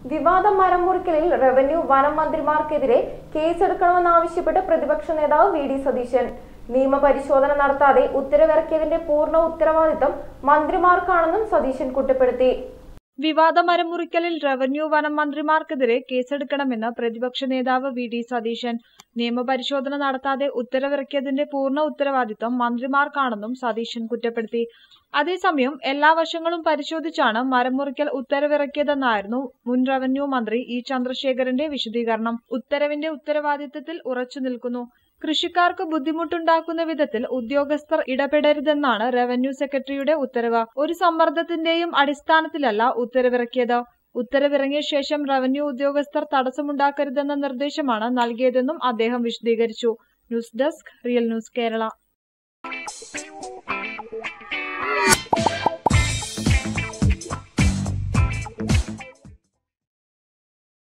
വിവാദ മരം മുറിക്കലിൽ റവന്യൂ വനം മന്ത്രിമാർക്കെതിരെ കേസെടുക്കണമെന്നാവശ്യപ്പെട്ട് പ്രതിപക്ഷ നേതാവ് വി ഡി സതീശൻ നിയമപരിശോധന നടത്താതെ ഉത്തരവിറക്കിയതിന്റെ പൂർണ്ണ ഉത്തരവാദിത്തം മന്ത്രിമാർക്കാണെന്നും സതീശൻ കുറ്റപ്പെടുത്തി വിവാദ മരമുറിക്കലിൽ റവന്യൂ വനം മന്ത്രിമാർക്കെതിരെ കേസെടുക്കണമെന്ന് പ്രതിപക്ഷ നേതാവ് വി ഡി സതീശൻ നിയമപരിശോധന നടത്താതെ ഉത്തരവിറക്കിയതിന്റെ പൂർണ്ണ ഉത്തരവാദിത്തം മന്ത്രിമാർക്കാണെന്നും സതീശൻ കുറ്റപ്പെടുത്തി അതേസമയം എല്ലാ വശങ്ങളും പരിശോധിച്ചാണ് മരമുറിക്കൽ ഉത്തരവിറക്കിയതെന്നായിരുന്നു മുൻ റവന്യൂ മന്ത്രി ഇ ചന്ദ്രശേഖരന്റെ വിശദീകരണം ഉത്തരവിന്റെ ഉത്തരവാദിത്തത്തിൽ ഉറച്ചു നിൽക്കുന്നു കൃഷിക്കാർക്ക് ബുദ്ധിമുട്ടുണ്ടാക്കുന്ന വിധത്തിൽ ഉദ്യോഗസ്ഥർ ഇടപെടരുതെന്നാണ് റവന്യൂ സെക്രട്ടറിയുടെ ഉത്തരവ് ഒരു സമ്മർദ്ദത്തിന്റെയും അടിസ്ഥാനത്തിലല്ല ഉത്തരവിറക്കിയത് ഉത്തരവിറങ്ങിയ ശേഷം റവന്യൂ ഉദ്യോഗസ്ഥർ തടസ്സമുണ്ടാക്കരുതെന്ന നിർദ്ദേശമാണ് നൽകിയതെന്നും അദ്ദേഹം വിശദീകരിച്ചു news desk real news Kerala